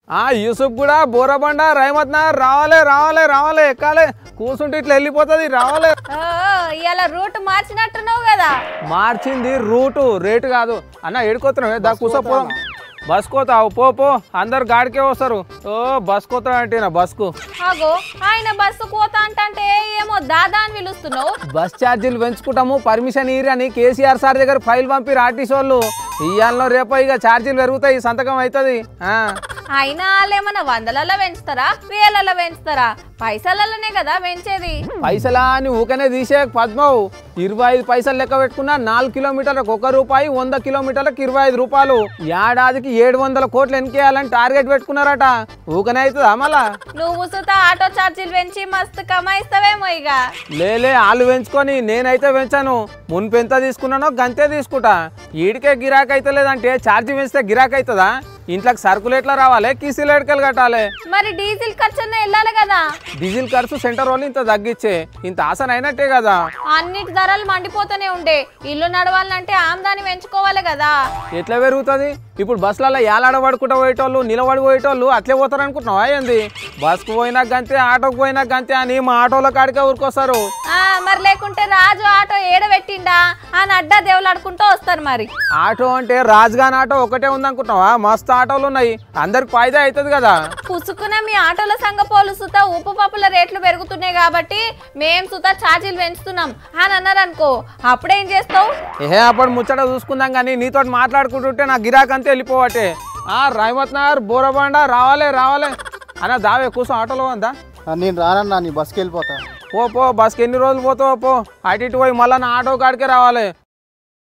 ఆ యూసుఫ్ కూడా బోరబండ రైమత్ నగర్ రావాలే రావాలే రావాలే ఎక్కాలే కూర్చుంటే ఇట్లా వెళ్ళిపోతుంది రావాలే ఓ ఇవాళ రూట్ మార్చినట్టున్నావు కదా మార్చింది రూటు రేటు కాదు అన్న ఎడుకోతున్నావే దా కూసపోదాం బస్ కోతావు పో పో అందరు గాడికే వస్తారు ఓ బస్ కోతా అంటే నా బస్కు అగో ఆయన బస్సు కోత అంటే ఏమో దాదా అని పిలుస్తున్నావు బస్ ఛార్జీలు పెంచుకుంటాము పర్మిషన్ ఇయ్యి అని కేసీఆర్ సార్ దగ్గర ఫైల్ పంపిరు ఆర్టీసీ వాళ్ళు ఇయ్యాలలో రేపో ఇక ఛార్జీలు పెరుగుతాయి సంతకం అవుతుంది అయినా వాళ్ళు ఏమన్నా వందలలో పెంచుతారా వేలలో పెంచుతారా పైసలలోనే కదా పెంచేది పైసలా అని ఊకనే తీసే పద్మవు ఇరవై ఐదు పైసలు లెక్క పెట్టుకున్నా నాలుగు కిలోమీటర్లకు ఒక రూపాయి వంద కిలోమీటర్లకు ఇరవై ఐదు రూపాయలు ఏడాదికి ఏడు వందల కోట్లు ఎన్కేయాలని టార్గెట్ పెట్టుకున్నారట ఊకనే అవుతుందా మళ్ళా నువ్వు సుత ఆటో ఛార్జీలు పెంచి మస్తు కమాయిస్తావేమో ఇక లేలే వాళ్ళు పెంచుకొని నేనైతే పెంచాను మున్పు ఎంత తీసుకున్నానో గంతే తీసుకుంటా ఈడికే గిరాక్ అయితే లేదంటే ఛార్జీ పెంచితే గిరాక్ అవుతుందా ఇంట్లోకి సరుకులు ఎట్లా రావాలి కిసీలు ఎడకలు కట్టాలి మరి డీజిల్ ఖర్చు అన్న వెళ్ళాలి కదా డీజిల్ ఖర్చు సెంటర్ వాళ్ళు ఇంత తగ్గించే ఇంత ఆసన అయినట్టే కదా అన్నిటి ధరలు మండిపోతూనే ఉండే ఇల్లు నడవాలంటే ఆమ్దాని పెంచుకోవాలి కదా ఎట్లా పెరుగుతుంది ఇప్పుడు బస్సులలో ఏలాడ పడుకుంటూ పోయేటోళ్ళు నిలబడి పోయేటోళ్ళు అట్లే పోతారు అనుకుంటున్నావా ఏంది బస్కు పోయినా గంతే ఆటోకి పోయినా గంతే అని మా ఆటోల కాడికే ఊరుకొస్తారు ఆ మరి లేకుంటే రాజు ఆటో ఏడబెట్టిండా అని అడ్డా దేవులు ఆడుకుంటూ వస్తారు మరి ఆటో అంటే రాజుగాన్ ఆటో ఒకటే ఉందనుకుంటున్నావా మస్తు ఆటోలు ఉన్నాయి అందరికి ఫాయిదా అవుతుంది కదా పుసుకున మీ ఆటోల సంఘ పోలు సుత ఉప్పు పప్పుల రేట్లు పెరుగుతున్నాయి కాబట్టి మేం సుత ఛార్జీలు పెంచుతున్నాం అని అన్నారు అనుకో అప్పుడేం చేస్తావు ఏ అప్పుడు ముచ్చట చూసుకుందాం కానీ నీతో మాట్లాడుకుంటుంటే నా గిరాక్ అంతా వెళ్ళిపోవటే ఆ రాయమత్ నగర్ బోరబండ రావాలే రావాలే అన్న దావే కూర్చో ఆటోలో ఉందా ఆ, నేను రానన్నా నీ బస్కి వెళ్ళిపోతా పో పో బస్కి ఎన్ని రోజులు పోతావో పో అటు ఇటు పోయి మళ్ళీ నా ఆటో కాడికే రావాలి